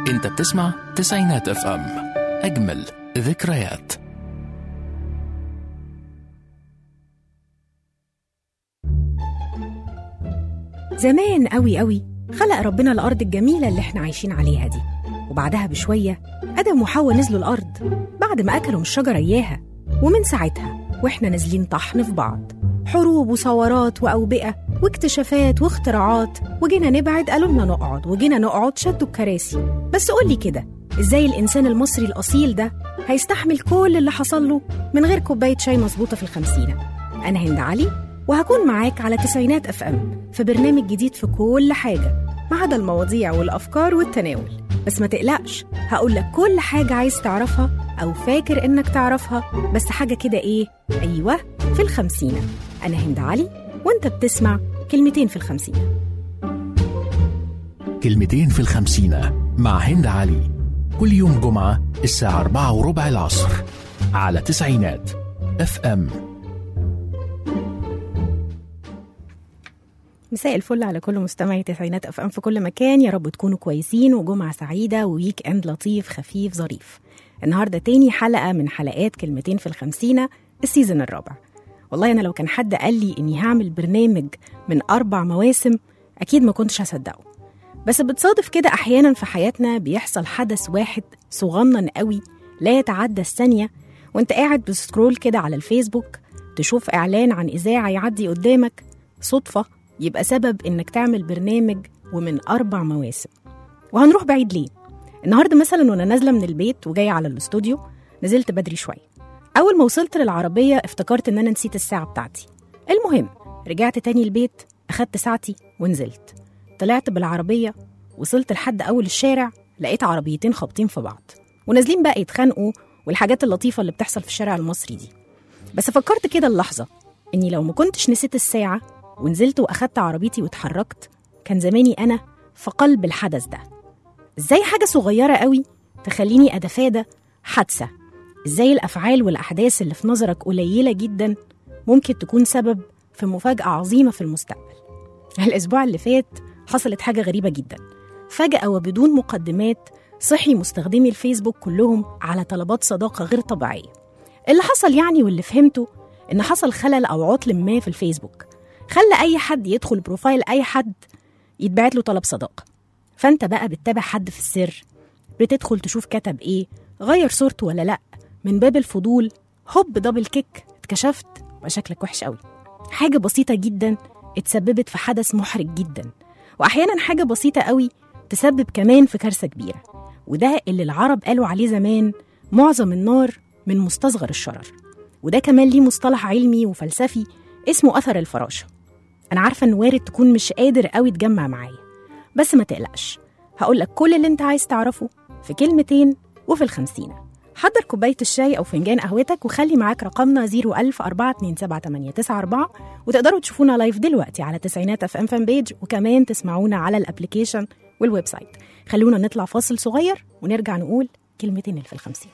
انت بتسمع تسعينات اف ام اجمل ذكريات زمان قوي قوي خلق ربنا الأرض الجميلة اللي احنا عايشين عليها دي وبعدها بشوية آدم وحواء نزلوا الأرض بعد ما أكلوا من الشجرة إياها ومن ساعتها وإحنا نازلين طحن في بعض حروب وثورات وأوبئة واكتشافات واختراعات وجينا نبعد قالوا لنا نقعد وجينا نقعد شدوا الكراسي بس قولي كده إزاي الإنسان المصري الأصيل ده هيستحمل كل اللي حصل له من غير كوباية شاي مظبوطة في الخمسينة أنا هند علي وهكون معاك على تسعينات اف ام في برنامج جديد في كل حاجه ما عدا المواضيع والافكار والتناول بس ما تقلقش هقول لك كل حاجه عايز تعرفها او فاكر انك تعرفها بس حاجه كده ايه ايوه في الخمسينه انا هند علي وانت بتسمع كلمتين في الخمسينه كلمتين في الخمسينة مع هند علي كل يوم جمعة الساعة أربعة وربع العصر على تسعينات اف ام مساء الفل على كل مستمعي تسعينات اف ام في كل مكان يا رب تكونوا كويسين وجمعه سعيده وويك اند لطيف خفيف ظريف النهارده تاني حلقه من حلقات كلمتين في الخمسينه السيزون الرابع والله انا لو كان حد قال لي اني هعمل برنامج من اربع مواسم اكيد ما كنتش هصدقه بس بتصادف كده احيانا في حياتنا بيحصل حدث واحد صغنن قوي لا يتعدى الثانيه وانت قاعد بتسكرول كده على الفيسبوك تشوف اعلان عن اذاعه يعدي قدامك صدفه يبقى سبب انك تعمل برنامج ومن اربع مواسم وهنروح بعيد ليه النهارده مثلا وانا نازله من البيت وجايه على الاستوديو نزلت بدري شويه اول ما وصلت للعربيه افتكرت ان انا نسيت الساعه بتاعتي المهم رجعت تاني البيت اخدت ساعتي ونزلت طلعت بالعربيه وصلت لحد اول الشارع لقيت عربيتين خابطين في بعض ونازلين بقى يتخانقوا والحاجات اللطيفه اللي بتحصل في الشارع المصري دي بس فكرت كده اللحظه اني لو ما كنتش نسيت الساعه ونزلت واخدت عربيتي واتحركت كان زماني انا في قلب الحدث ده ازاي حاجه صغيره قوي تخليني اتفادى حادثه ازاي الافعال والاحداث اللي في نظرك قليله جدا ممكن تكون سبب في مفاجاه عظيمه في المستقبل الاسبوع اللي فات حصلت حاجه غريبه جدا فجاه وبدون مقدمات صحي مستخدمي الفيسبوك كلهم على طلبات صداقه غير طبيعيه اللي حصل يعني واللي فهمته ان حصل خلل او عطل ما في الفيسبوك خلى اي حد يدخل بروفايل اي حد يتبعت له طلب صداقه فانت بقى بتتابع حد في السر بتدخل تشوف كتب ايه غير صورته ولا لا من باب الفضول هوب دبل كيك اتكشفت بقى شكلك وحش قوي حاجه بسيطه جدا اتسببت في حدث محرج جدا واحيانا حاجه بسيطه قوي تسبب كمان في كارثه كبيره وده اللي العرب قالوا عليه زمان معظم النار من مستصغر الشرر وده كمان ليه مصطلح علمي وفلسفي اسمه اثر الفراشه انا عارفه ان وارد تكون مش قادر قوي تجمع معايا بس ما تقلقش هقول لك كل اللي انت عايز تعرفه في كلمتين وفي الخمسينة حضر كوباية الشاي أو فنجان قهوتك وخلي معاك رقمنا 01000 427 وتقدروا تشوفونا لايف دلوقتي على تسعينات اف ام فان بيج وكمان تسمعونا على الابليكيشن والويب سايت خلونا نطلع فاصل صغير ونرجع نقول كلمتين اللي في الخمسينة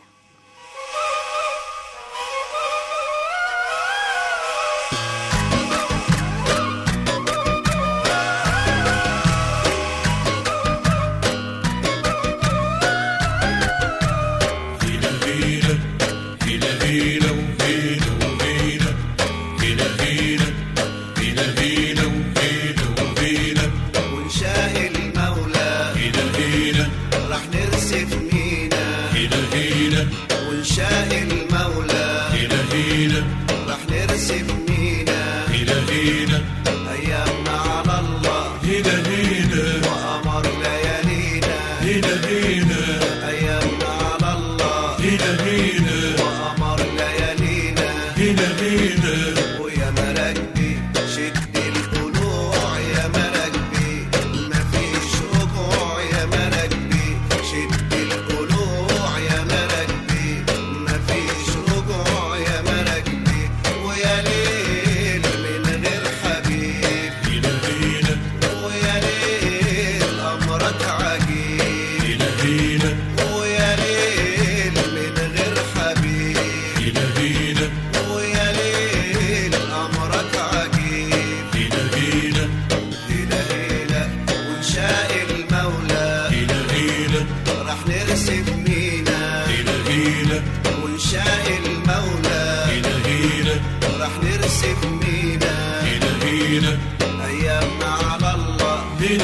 ونشاء المولى راح نرسف مينا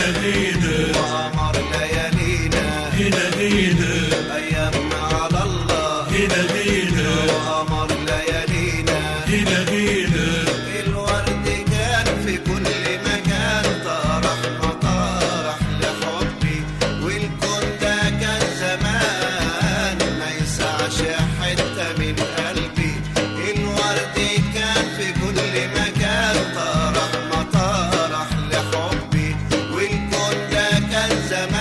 وقمر ليالينا أيامنا على الله وقمر ليالينا الورد كان في كل مكان طرح مطارح لحبي والكون ده كان زمان ما يسعش حتة من قلبي الورد كان في كل مكان طرح مطارح لحبي والكون ده كان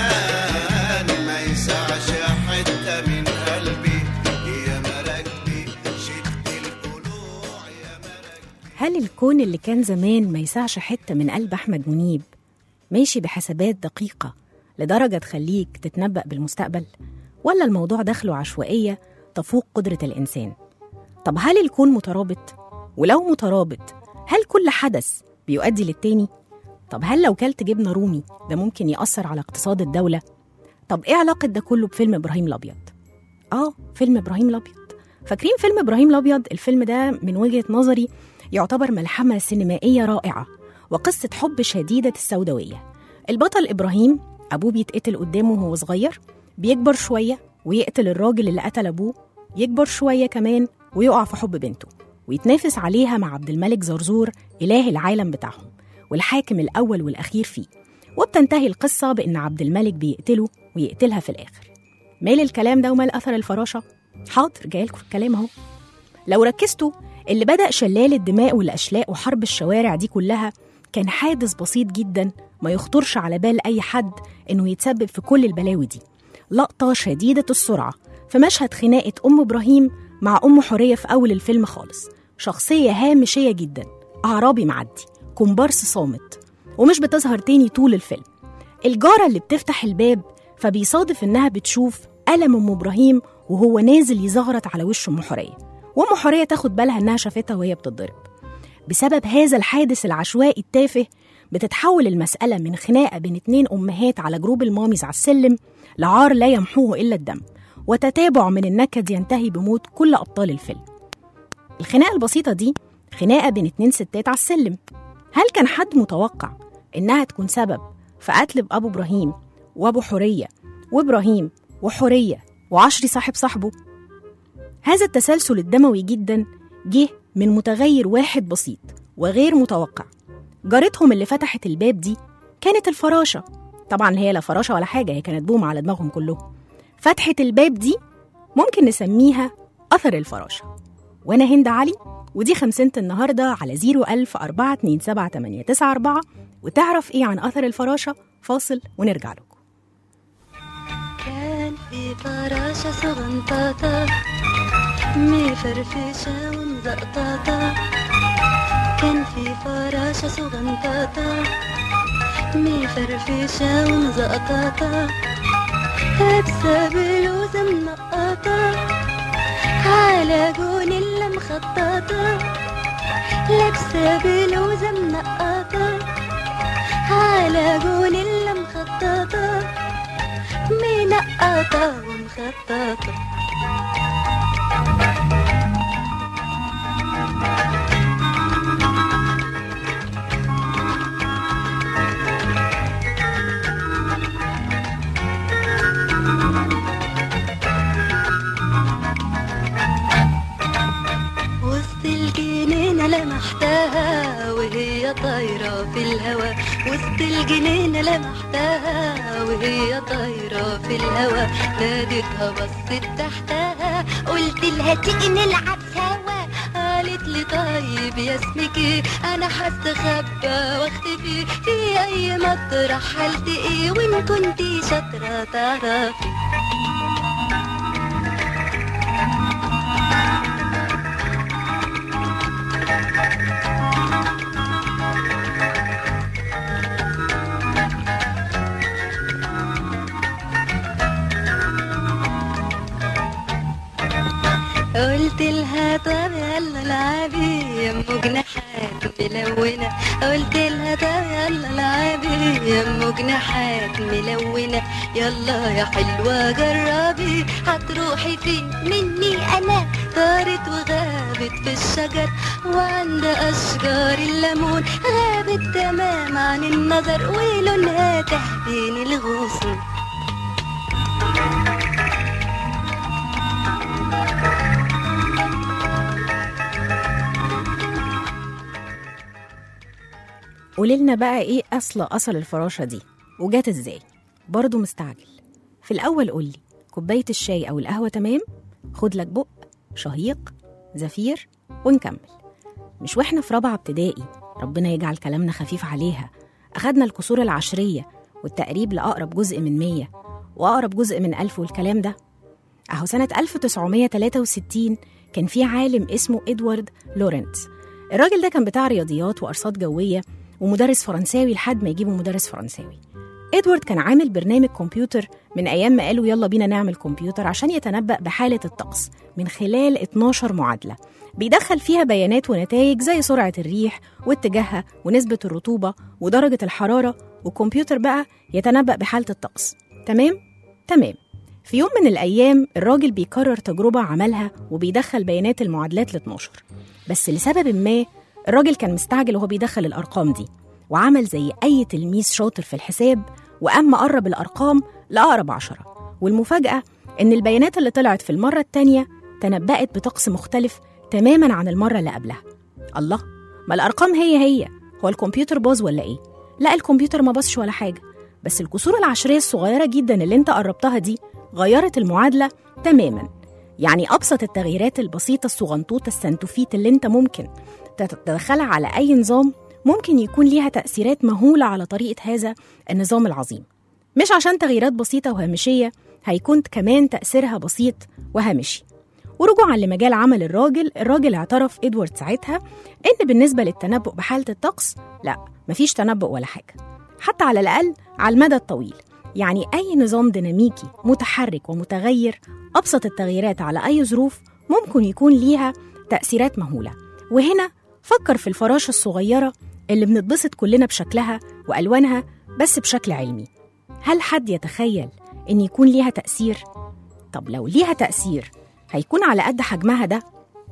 زمان ما يسعش حتة من قلبي يا مراكبي شد القلوع يا مراكبي هل الكون اللي كان زمان ما يسعش حتة من قلب أحمد منيب ماشي بحسابات دقيقة لدرجة تخليك تتنبأ بالمستقبل؟ ولا الموضوع دخله عشوائية تفوق قدرة الإنسان؟ طب هل الكون مترابط؟ ولو مترابط هل كل حدث بيؤدي للتاني؟ طب هل لو كلت جبنة رومي ده ممكن يأثر على اقتصاد الدولة؟ طب إيه علاقة ده كله بفيلم إبراهيم الأبيض؟ آه فيلم إبراهيم الأبيض فاكرين فيلم إبراهيم الأبيض؟ الفيلم ده من وجهة نظري يعتبر ملحمة سينمائية رائعة وقصة حب شديدة السوداوية البطل إبراهيم أبوه بيتقتل قدامه وهو صغير بيكبر شوية ويقتل الراجل اللي قتل أبوه يكبر شوية كمان ويقع في حب بنته ويتنافس عليها مع عبد الملك زرزور إله العالم بتاعهم والحاكم الأول والأخير فيه وبتنتهي القصة بإن عبد الملك بيقتله ويقتلها في الآخر مال الكلام ده ومال أثر الفراشة حاضر جايلكوا الكلام أهو لو ركزتوا اللي بدأ شلال الدماء والأشلاء وحرب الشوارع دي كلها كان حادث بسيط جدا ما يخطرش على بال أي حد إنه يتسبب في كل البلاوي دي لقطة شديدة السرعة في مشهد خناقة أم إبراهيم مع أم حورية في أول الفيلم خالص شخصية هامشية جدا أعرابي معدي كومبارس صامت ومش بتظهر تاني طول الفيلم الجارة اللي بتفتح الباب فبيصادف إنها بتشوف ألم أم إبراهيم وهو نازل يزغرط على وش أم حورية وأم حورية تاخد بالها إنها شافتها وهي بتتضرب بسبب هذا الحادث العشوائي التافه بتتحول المسألة من خناقة بين اتنين أمهات على جروب الماميز على السلم لعار لا يمحوه إلا الدم وتتابع من النكد ينتهي بموت كل أبطال الفيلم الخناقة البسيطة دي خناقة بين اتنين ستات على السلم هل كان حد متوقع إنها تكون سبب في قتل أبو إبراهيم وأبو حورية وإبراهيم وحورية وعشري صاحب صاحبه هذا التسلسل الدموي جدا جه من متغير واحد بسيط وغير متوقع جارتهم اللي فتحت الباب دي كانت الفراشة طبعا هي لا فراشة ولا حاجة هي كانت بوم على دماغهم كلهم فتحة الباب دي ممكن نسميها أثر الفراشة وأنا هند علي ودي خمسنة النهاردة على 010427894 وتعرف إيه عن أثر الفراشة فاصل ونرجع لكم كان في فراشة صغنطاطة مفرفشة ومزقطاطة كان في فراشة صغنطاطة مفرفشة ومزقطاطة لابسة بلوزة منقطة على جونيلا مخططة لابسة بلوزة منقطة على جونيلا مخططة منقطة ومخططة وسط الجنينة لمحتها وهي طايرة في الهوا وسط الجنينة لمحتها وهي طايرة في الهوا ناديتها بصت تحتها قلت لها تيجي نلعب سوا قالت لي طيب يا اسمك ايه انا هستخبى واختفي في اي مطرح هلتقي وان كنتي شاطرة تعرفي قلت لها طب يلا العبي يا ام جناحات ملونة قلت لها طب يلا العبي يا ام جناحات ملونة يلا يا حلوة جربي هتروحي فين مني انا طارت وغابت في الشجر وعند اشجار الليمون غابت تمام عن النظر ولونها تحتين الغصن قولي لنا بقى ايه اصل اصل الفراشه دي وجات ازاي برضه مستعجل في الاول قولي كوبايه الشاي او القهوه تمام خد لك بق شهيق زفير ونكمل مش واحنا في رابعه ابتدائي ربنا يجعل كلامنا خفيف عليها اخدنا الكسور العشريه والتقريب لاقرب جزء من مية واقرب جزء من ألف والكلام ده اهو سنه 1963 كان في عالم اسمه ادوارد لورنتس الراجل ده كان بتاع رياضيات وارصاد جويه ومدرس فرنساوي لحد ما يجيبوا مدرس فرنساوي ادوارد كان عامل برنامج كمبيوتر من ايام ما قالوا يلا بينا نعمل كمبيوتر عشان يتنبأ بحالة الطقس من خلال 12 معادلة بيدخل فيها بيانات ونتائج زي سرعة الريح واتجاهها ونسبة الرطوبة ودرجة الحرارة والكمبيوتر بقى يتنبأ بحالة الطقس تمام؟ تمام في يوم من الأيام الراجل بيكرر تجربة عملها وبيدخل بيانات المعادلات ل 12 بس لسبب ما الراجل كان مستعجل وهو بيدخل الأرقام دي وعمل زي أي تلميذ شاطر في الحساب وقام قرب الأرقام لأقرب عشرة والمفاجأة إن البيانات اللي طلعت في المرة التانية تنبأت بطقس مختلف تماما عن المرة اللي قبلها الله ما الأرقام هي هي هو الكمبيوتر باظ ولا إيه؟ لا الكمبيوتر ما باظش ولا حاجة بس الكسور العشرية الصغيرة جدا اللي انت قربتها دي غيرت المعادلة تماما يعني أبسط التغييرات البسيطة الصغنطوطة السنتوفيت اللي انت ممكن تتدخلها على أي نظام ممكن يكون ليها تأثيرات مهولة على طريقة هذا النظام العظيم مش عشان تغييرات بسيطة وهامشية هيكون كمان تأثيرها بسيط وهامشي ورجوعا لمجال عمل الراجل الراجل اعترف ادوارد ساعتها ان بالنسبة للتنبؤ بحالة الطقس لا مفيش تنبؤ ولا حاجة حتى على الأقل على المدى الطويل يعني أي نظام ديناميكي متحرك ومتغير أبسط التغييرات على أي ظروف ممكن يكون ليها تأثيرات مهولة وهنا فكر في الفراشة الصغيرة اللي بنتبسط كلنا بشكلها وألوانها بس بشكل علمي هل حد يتخيل إن يكون ليها تأثير؟ طب لو ليها تأثير هيكون على قد حجمها ده؟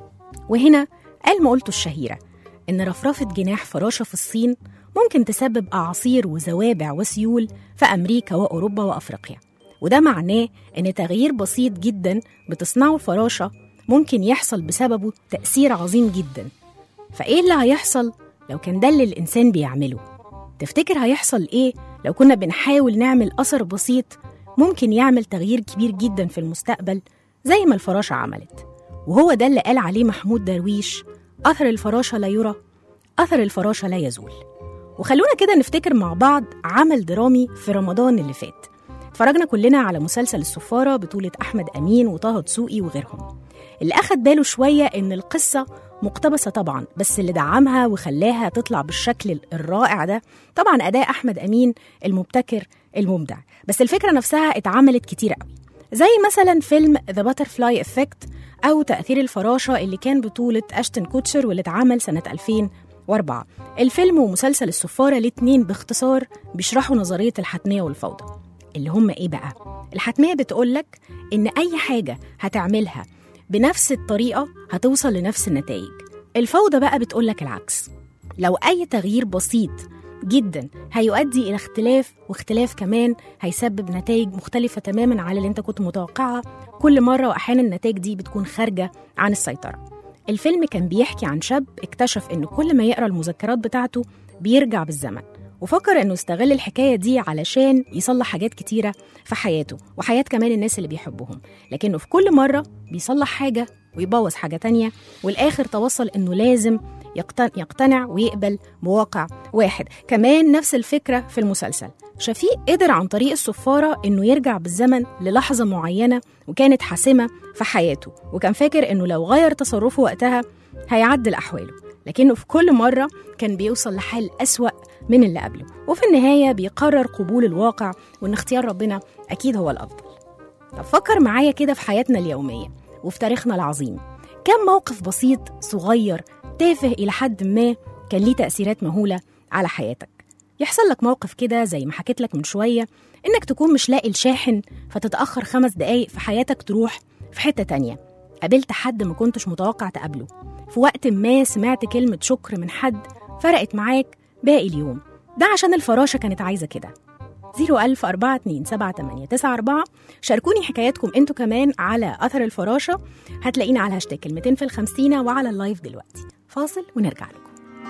وهنا قال مقولته الشهيرة إن رفرفة جناح فراشة في الصين ممكن تسبب أعاصير وزوابع وسيول في أمريكا وأوروبا وأفريقيا وده معناه إن تغيير بسيط جدا بتصنعه الفراشة ممكن يحصل بسببه تأثير عظيم جدا فإيه اللي هيحصل لو كان ده اللي الإنسان بيعمله؟ تفتكر هيحصل إيه لو كنا بنحاول نعمل أثر بسيط ممكن يعمل تغيير كبير جدا في المستقبل زي ما الفراشة عملت وهو ده اللي قال عليه محمود درويش أثر الفراشة لا يرى أثر الفراشة لا يزول وخلونا كده نفتكر مع بعض عمل درامي في رمضان اللي فات اتفرجنا كلنا على مسلسل السفارة بطولة أحمد أمين وطه دسوقي وغيرهم اللي أخد باله شوية إن القصة مقتبسة طبعا بس اللي دعمها وخلاها تطلع بالشكل الرائع ده طبعا أداء أحمد أمين المبتكر المبدع بس الفكرة نفسها اتعملت كتير قوي زي مثلا فيلم ذا باترفلاي افكت أو تأثير الفراشة اللي كان بطولة أشتن كوتشر واللي اتعمل سنة 2004 الفيلم ومسلسل السفارة الاتنين باختصار بيشرحوا نظرية الحتمية والفوضى اللي هم إيه بقى؟ الحتمية بتقولك إن أي حاجة هتعملها بنفس الطريقة هتوصل لنفس النتائج الفوضى بقى بتقولك العكس لو أي تغيير بسيط جدا هيؤدي إلى اختلاف واختلاف كمان هيسبب نتائج مختلفة تماما على اللي انت كنت متوقعها كل مرة وأحيانا النتائج دي بتكون خارجة عن السيطرة الفيلم كان بيحكي عن شاب اكتشف إنه كل ما يقرأ المذكرات بتاعته بيرجع بالزمن وفكر إنه استغل الحكاية دي علشان يصلح حاجات كتيرة في حياته وحياة كمان الناس اللي بيحبهم لكنه في كل مرة بيصلح حاجة ويبوظ حاجة تانية والآخر توصل إنه لازم يقتنع ويقبل بواقع واحد كمان نفس الفكرة في المسلسل شفيق قدر عن طريق الصفارة إنه يرجع بالزمن للحظة معينة وكانت حاسمة في حياته وكان فاكر إنه لو غير تصرفه وقتها هيعدل أحواله لكنه في كل مرة كان بيوصل لحال أسوأ من اللي قبله وفي النهاية بيقرر قبول الواقع وإن اختيار ربنا أكيد هو الأفضل طب فكر معايا كده في حياتنا اليومية وفي تاريخنا العظيم كم موقف بسيط صغير تافه إلى حد ما كان ليه تأثيرات مهولة على حياتك يحصل لك موقف كده زي ما حكيت لك من شوية إنك تكون مش لاقي الشاحن فتتأخر خمس دقايق في حياتك تروح في حتة تانية قابلت حد ما كنتش متوقع تقابله في وقت ما سمعت كلمة شكر من حد فرقت معاك باقي اليوم ده عشان الفراشة كانت عايزة كده 01000 427 شاركوني حكاياتكم انتوا كمان على أثر الفراشة هتلاقينا على هاشتاج كلمتين في الخمسينة وعلى اللايف دلوقتي فاصل ونرجع لكم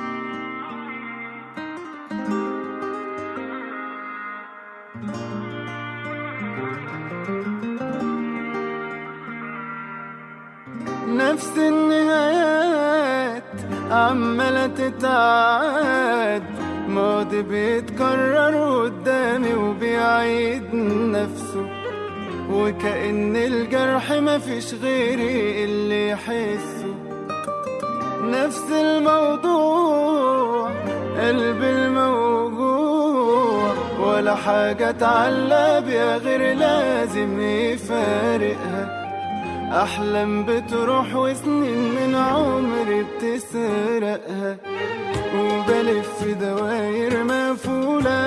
نفس النهايات عمالة تتعاد ماضي بيتكرر قدامي وبيعيد نفسه وكأن الجرح مفيش غيري اللي يحسه نفس الموضوع قلبي الموجوع ولا حاجة اتعلق بيها غير لازم يفارقها أحلام بتروح وسنين من عمري بتسرقها وبلف في دواير مقفولة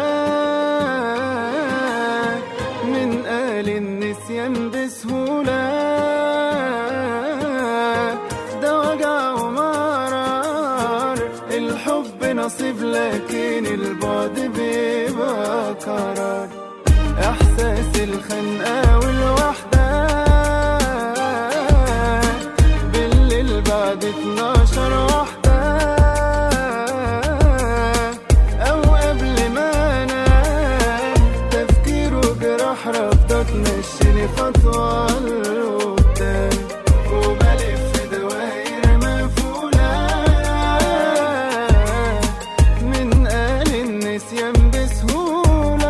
من قال النسيان بسهولة ده وجع ومرار الحب نصيب لكن البعد بيبقى قرار إحساس الخنقة والوحدة بالليل بعد 12 واحدة أو قبل ما أنام تفكير وجراح رافضة تمشيني خطوة لقدام وبلف دواير مقفولة من قال النسيان بسهولة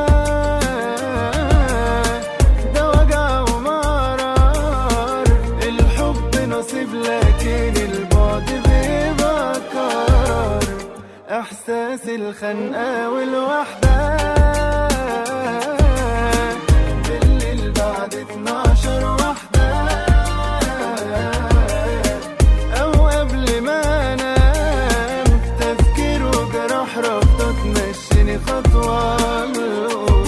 ده وجع ومرار الحب نصيب لكن البعد بيبقى قرار إحساس الخنقة والوحدة بالليل بعد 12 واحدة أو قبل ما أنام تفكير وجراح رافضة تمشيني خطوة لقدام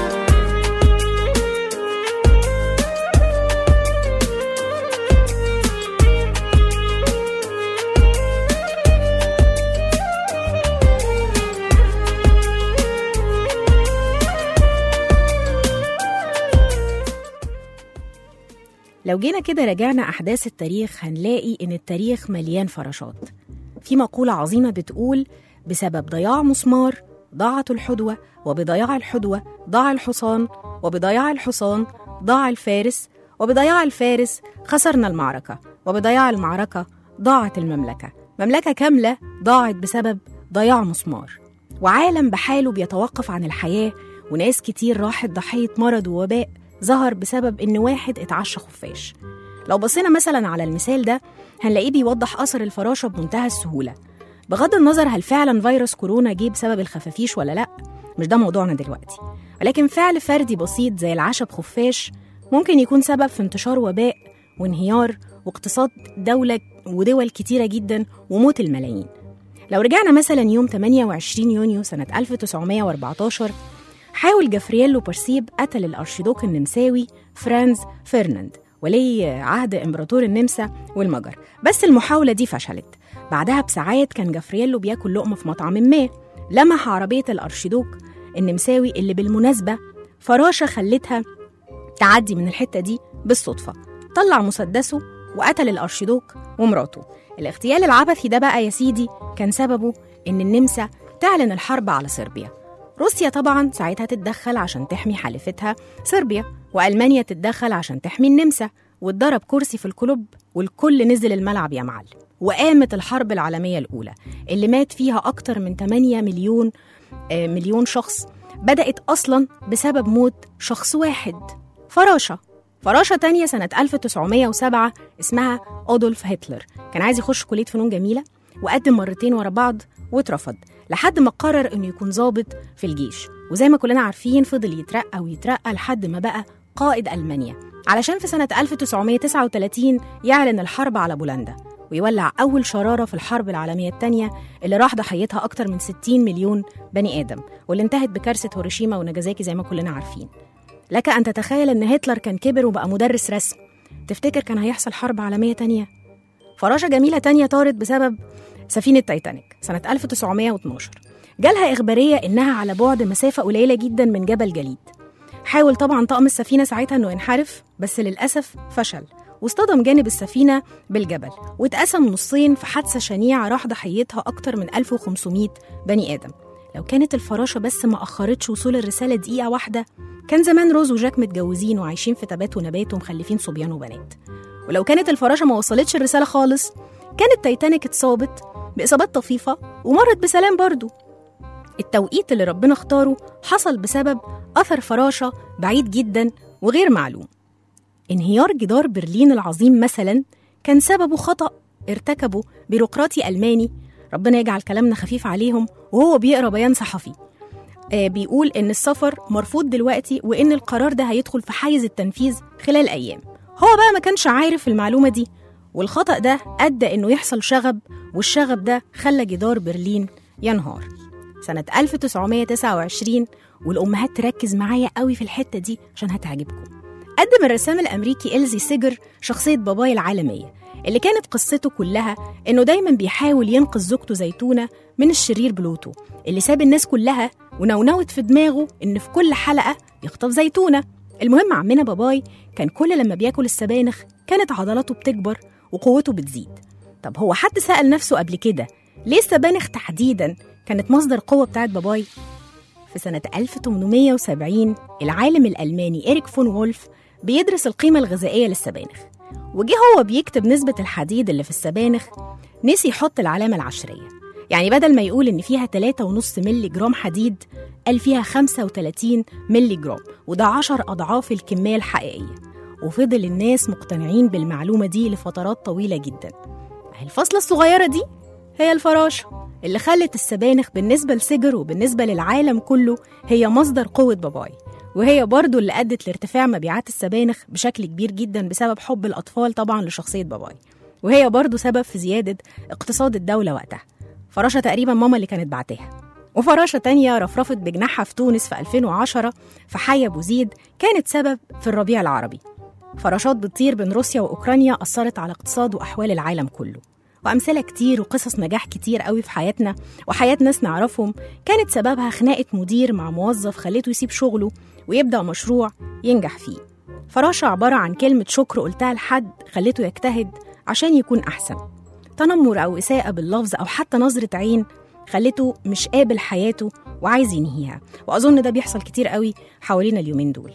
لو جينا كده راجعنا أحداث التاريخ هنلاقي إن التاريخ مليان فراشات في مقولة عظيمة بتقول بسبب ضياع مسمار ضاعت الحدوة وبضياع الحدوة ضاع الحصان وبضياع الحصان ضاع الفارس وبضياع الفارس خسرنا المعركة وبضياع المعركة ضاعت المملكة مملكة كاملة ضاعت بسبب ضياع مسمار وعالم بحاله بيتوقف عن الحياة وناس كتير راحت ضحية مرض ووباء ظهر بسبب إن واحد اتعشى خفاش لو بصينا مثلا على المثال ده هنلاقيه بيوضح أثر الفراشة بمنتهى السهولة بغض النظر هل فعلا فيروس كورونا جه بسبب الخفافيش ولا لأ مش ده موضوعنا دلوقتي ولكن فعل فردي بسيط زي العشب خفاش ممكن يكون سبب في انتشار وباء وانهيار واقتصاد دولة ودول كتيرة جدا وموت الملايين لو رجعنا مثلا يوم 28 يونيو سنة 1914 حاول جافرييلو بارسيب قتل الأرشيدوك النمساوي فرانز فرناند ولي عهد إمبراطور النمسا والمجر بس المحاولة دي فشلت بعدها بساعات كان جافرييلو بياكل لقمة في مطعم ما لمح عربية الأرشيدوك النمساوي اللي بالمناسبة فراشة خلتها تعدي من الحتة دي بالصدفة طلع مسدسه وقتل الأرشيدوك ومراته الاغتيال العبثي ده بقى يا سيدي كان سببه إن النمسا تعلن الحرب على صربيا روسيا طبعا ساعتها تتدخل عشان تحمي حليفتها صربيا وألمانيا تتدخل عشان تحمي النمسا واتضرب كرسي في الكلوب والكل نزل الملعب يا معلم وقامت الحرب العالمية الأولى اللي مات فيها أكتر من 8 مليون آه، مليون شخص بدأت أصلا بسبب موت شخص واحد فراشة فراشة تانية سنة 1907 اسمها أودولف هتلر كان عايز يخش كلية فنون جميلة وقدم مرتين ورا بعض واترفض لحد ما قرر انه يكون ضابط في الجيش وزي ما كلنا عارفين فضل يترقى ويترقى لحد ما بقى قائد ألمانيا علشان في سنة 1939 يعلن الحرب على بولندا ويولع أول شرارة في الحرب العالمية الثانية اللي راح ضحيتها أكتر من 60 مليون بني آدم واللي انتهت بكارثة هيروشيما وناجازاكي زي ما كلنا عارفين لك أن تتخيل أن هتلر كان كبر وبقى مدرس رسم تفتكر كان هيحصل حرب عالمية تانية؟ فراشة جميلة تانية طارت بسبب سفينة تايتانيك سنة 1912 جالها إخبارية إنها على بعد مسافة قليلة جدا من جبل جليد حاول طبعا طاقم السفينة ساعتها إنه ينحرف بس للأسف فشل واصطدم جانب السفينة بالجبل واتقسم نصين في حادثة شنيعة راح ضحيتها أكتر من 1500 بني آدم لو كانت الفراشة بس ما أخرتش وصول الرسالة دقيقة واحدة كان زمان روز وجاك متجوزين وعايشين في تبات ونبات ومخلفين صبيان وبنات ولو كانت الفراشة ما وصلتش الرسالة خالص كانت تايتانيك اتصابت بإصابات طفيفة ومرت بسلام برضو التوقيت اللي ربنا اختاره حصل بسبب أثر فراشة بعيد جدا وغير معلوم انهيار جدار برلين العظيم مثلا كان سببه خطأ ارتكبه بيروقراطي ألماني ربنا يجعل كلامنا خفيف عليهم وهو بيقرا بيان صحفي آه بيقول إن السفر مرفوض دلوقتي وإن القرار ده هيدخل في حيز التنفيذ خلال أيام هو بقى ما كانش عارف المعلومة دي والخطأ ده أدى إنه يحصل شغب والشغب ده خلى جدار برلين ينهار سنة 1929 والأمهات تركز معايا قوي في الحتة دي عشان هتعجبكم قدم الرسام الأمريكي إلزي سيجر شخصية باباي العالمية اللي كانت قصته كلها إنه دايما بيحاول ينقذ زوجته زيتونة من الشرير بلوتو اللي ساب الناس كلها ونونوت في دماغه إن في كل حلقة يخطف زيتونة المهم عمنا باباي كان كل لما بياكل السبانخ كانت عضلاته بتكبر وقوته بتزيد طب هو حد سأل نفسه قبل كده ليه السبانخ تحديدا كانت مصدر قوة بتاعت باباي؟ في سنة 1870 العالم الألماني إريك فون وولف بيدرس القيمة الغذائية للسبانخ وجه هو بيكتب نسبة الحديد اللي في السبانخ نسي يحط العلامة العشرية يعني بدل ما يقول إن فيها 3.5 ملي جرام حديد قال فيها 35 ملي جرام وده 10 أضعاف الكمية الحقيقية وفضل الناس مقتنعين بالمعلومة دي لفترات طويلة جدا الفصلة الصغيرة دي هي الفراشة اللي خلت السبانخ بالنسبة لسجر وبالنسبة للعالم كله هي مصدر قوة باباي وهي برضو اللي أدت لارتفاع مبيعات السبانخ بشكل كبير جدا بسبب حب الأطفال طبعا لشخصية باباي وهي برضو سبب في زيادة اقتصاد الدولة وقتها فراشة تقريبا ماما اللي كانت بعتها وفراشة تانية رفرفت بجناحها في تونس في 2010 في حي أبو زيد كانت سبب في الربيع العربي فراشات بتطير بين روسيا وأوكرانيا أثرت على اقتصاد وأحوال العالم كله وأمثلة كتير وقصص نجاح كتير قوي في حياتنا وحياة ناس نعرفهم كانت سببها خناقة مدير مع موظف خليته يسيب شغله ويبدأ مشروع ينجح فيه فراشة عبارة عن كلمة شكر قلتها لحد خليته يجتهد عشان يكون أحسن تنمر أو إساءة باللفظ أو حتى نظرة عين خليته مش قابل حياته وعايز ينهيها وأظن ده بيحصل كتير قوي حوالينا اليومين دول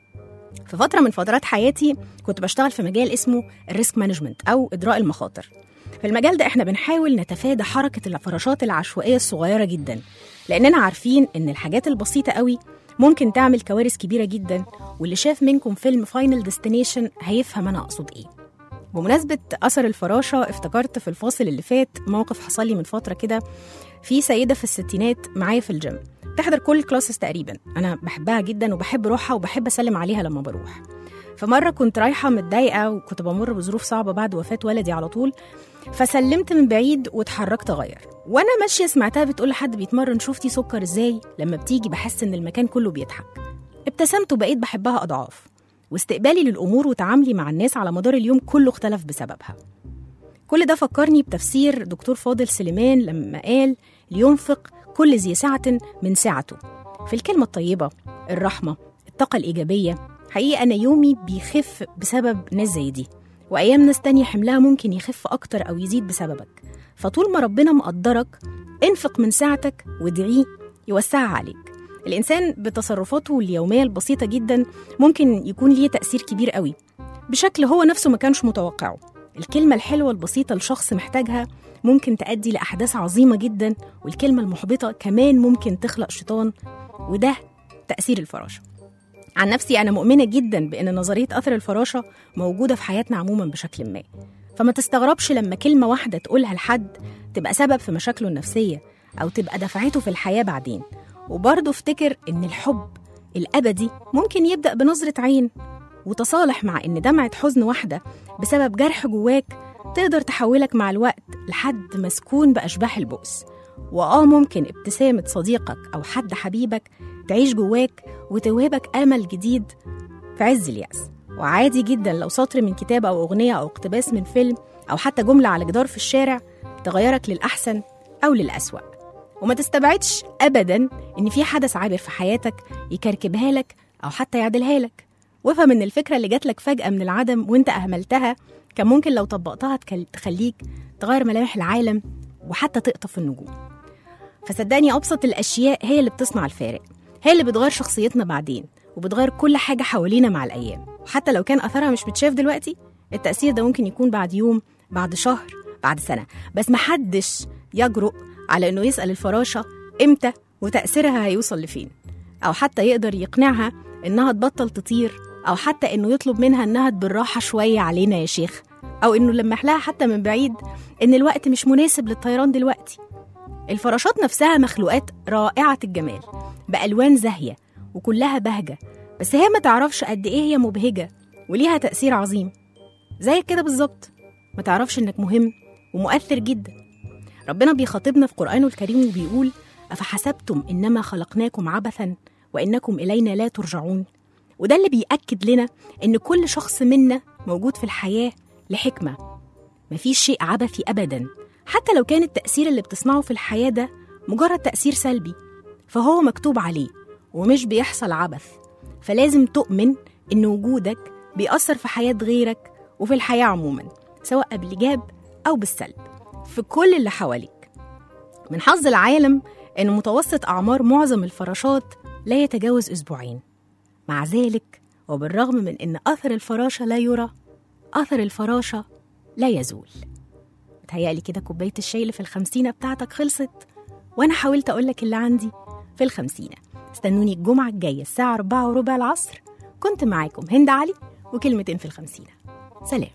في فترة من فترات حياتي كنت بشتغل في مجال اسمه الريسك مانجمنت أو إدراء المخاطر في المجال ده احنا بنحاول نتفادى حركة الفراشات العشوائية الصغيرة جدا لأننا عارفين إن الحاجات البسيطة قوي ممكن تعمل كوارث كبيرة جدا واللي شاف منكم فيلم فاينل ديستنيشن هيفهم أنا أقصد إيه بمناسبة أثر الفراشة افتكرت في الفاصل اللي فات موقف حصل لي من فترة كده في سيدة في الستينات معايا في الجيم بتحضر كل الكلاسز تقريبا أنا بحبها جدا وبحب روحها وبحب أسلم عليها لما بروح فمرة كنت رايحة متضايقة وكنت بمر بظروف صعبة بعد وفاة ولدي على طول فسلمت من بعيد واتحركت أغير وأنا ماشية سمعتها بتقول لحد بيتمرن شفتي سكر إزاي لما بتيجي بحس إن المكان كله بيضحك ابتسمت وبقيت بحبها أضعاف واستقبالي للأمور وتعاملي مع الناس على مدار اليوم كله اختلف بسببها كل ده فكرني بتفسير دكتور فاضل سليمان لما قال لينفق كل ذي سعة من سعته في الكلمة الطيبة الرحمة الطاقة الإيجابية حقيقة أنا يومي بيخف بسبب ناس زي دي وأيام ناس تانية حملها ممكن يخف أكتر أو يزيد بسببك فطول ما ربنا مقدرك انفق من ساعتك وادعيه يوسعها عليك الإنسان بتصرفاته اليومية البسيطة جدا ممكن يكون ليه تأثير كبير قوي بشكل هو نفسه ما كانش متوقعه الكلمة الحلوة البسيطة لشخص محتاجها ممكن تؤدي لأحداث عظيمة جدا والكلمة المحبطة كمان ممكن تخلق شيطان وده تأثير الفراشة عن نفسي أنا مؤمنة جدا بأن نظرية أثر الفراشة موجودة في حياتنا عموما بشكل ما فما تستغربش لما كلمة واحدة تقولها لحد تبقى سبب في مشاكله النفسية أو تبقى دفعته في الحياة بعدين وبرضه افتكر إن الحب الأبدي ممكن يبدأ بنظرة عين وتصالح مع إن دمعة حزن واحدة بسبب جرح جواك تقدر تحولك مع الوقت لحد مسكون بأشباح البؤس وآه ممكن ابتسامة صديقك أو حد حبيبك تعيش جواك وتوهبك أمل جديد في عز اليأس وعادي جدا لو سطر من كتاب أو أغنية أو اقتباس من فيلم أو حتى جملة على جدار في الشارع تغيرك للأحسن أو للأسوأ وما تستبعدش أبدا إن في حدث عابر في حياتك يكركبها لك أو حتى يعدلها لك وافهم إن الفكرة اللي جات لك فجأة من العدم وإنت أهملتها كان ممكن لو طبقتها تكل- تخليك تغير ملامح العالم وحتى تقطف النجوم فصدقني أبسط الأشياء هي اللي بتصنع الفارق هي اللي بتغير شخصيتنا بعدين وبتغير كل حاجة حوالينا مع الأيام وحتى لو كان أثرها مش متشاف دلوقتي التأثير ده ممكن يكون بعد يوم بعد شهر بعد سنة بس محدش يجرؤ على إنه يسأل الفراشة إمتى وتأثيرها هيوصل لفين أو حتى يقدر يقنعها إنها تبطل تطير أو حتى إنه يطلب منها إنها بالراحة شوية علينا يا شيخ أو إنه لمح لها حتى من بعيد إن الوقت مش مناسب للطيران دلوقتي الفراشات نفسها مخلوقات رائعة الجمال بألوان زاهية وكلها بهجة بس هي ما تعرفش قد إيه هي مبهجة وليها تأثير عظيم زيك كده بالظبط ما تعرفش إنك مهم ومؤثر جدا ربنا بيخاطبنا في قرآنه الكريم وبيقول أفحسبتم إنما خلقناكم عبثا وإنكم إلينا لا ترجعون وده اللي بيأكد لنا إن كل شخص منا موجود في الحياة لحكمة مفيش شيء عبثي أبدا حتى لو كان التأثير اللي بتصنعه في الحياة ده مجرد تأثير سلبي فهو مكتوب عليه ومش بيحصل عبث فلازم تؤمن إن وجودك بيأثر في حياة غيرك وفي الحياة عموما سواء بالإيجاب أو بالسلب في كل اللي حواليك من حظ العالم إن متوسط أعمار معظم الفراشات لا يتجاوز أسبوعين مع ذلك وبالرغم من إن أثر الفراشة لا يرى أثر الفراشة لا يزول متهيألي كده كوباية الشاي اللي في الخمسينة بتاعتك خلصت وأنا حاولت أقولك اللي عندي في الخمسينة استنوني الجمعة الجاية الساعة أربعة وربع العصر كنت معاكم هند علي وكلمتين في الخمسينة سلام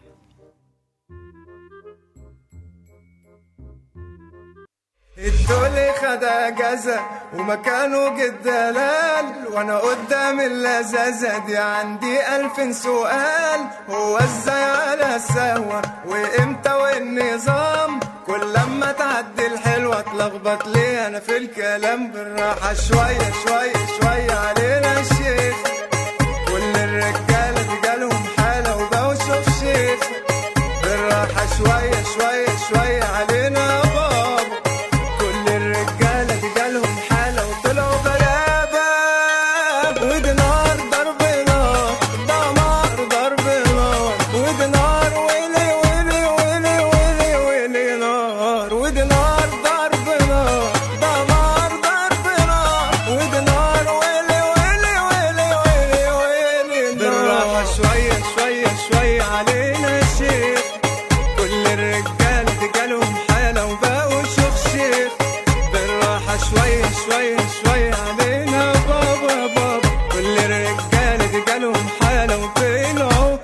الدولي خد اجازة ومكانه جد دلال وانا قدام اللذاذة دي عندي الف سؤال هو ازاي على السهوة وامتى والنظام كل لما تعدي الحلوة اتلخبط ليه انا في الكلام بالراحة شوية شوية شوية علينا الشيخ كل الرجالة دي جالهم حالة وبقوا شوف شيخ بالراحة شوية شوية شوية علينا يا بابا كل الرجالة دي جالهم حالة وطلعوا غلابة ودي نار ضرب نار دمار ضرب نار ودي نار ويلي ويلي ويلي ويلي ويلي نار ودي نار ضرب نار دمار ضرب نار ودي نار ويلي ويلي ويلي ويلي ويلي بالراحة شوية شوية شوية علينا يا شيخ كل الرجال دي جالهم حالة وبقوا شيخ شيخ بالراحة شوية شوية شوية علينا بابا بابا كل الرجال دي جالهم حالة وطلعوا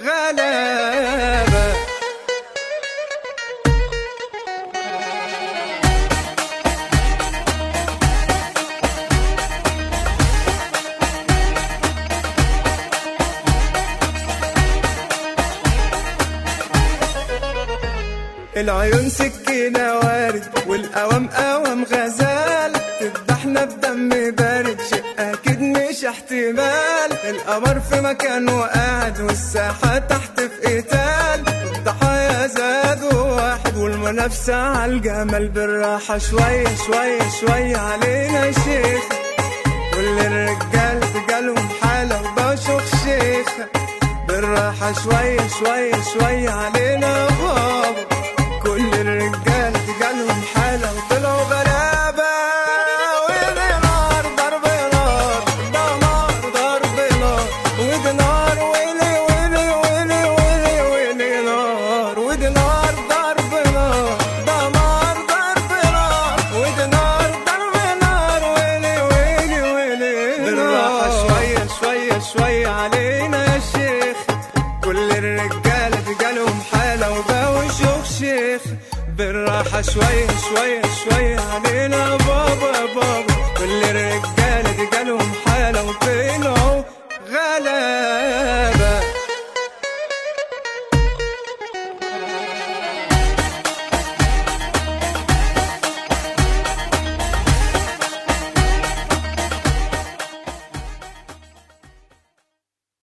غلابة العيون سكينة وارد والقوام قوام غزال تذبحنا بدم بارد شيء أكيد مش احتمال القمر في مكانه قاعد والساحة تحت في قتال الضحايا زادوا واحد والمنافسة على الجمال بالراحة شوية شوية شوية علينا يا شيخ كل الرجال جالهم حالة وبشوف شيخ بالراحة شوية شوية شوية علينا بابا كل الرجال جالهم حالة وطلعوا غلابة ودي نار ضرب نار دمار ضرب نار ودي نار ويلي ويلي ويلي ويلي ويلي نار ودي نار ضرب نار دمار ضرب نار ودي نار ضرب نار ويلي ويلي ويلي بالراحة شوية شوية شوية علينا يا شيخ كل الرجالة دي جالهم حالة وبقوا شيوخ شيخ بالراحة شوية شوية شوية علينا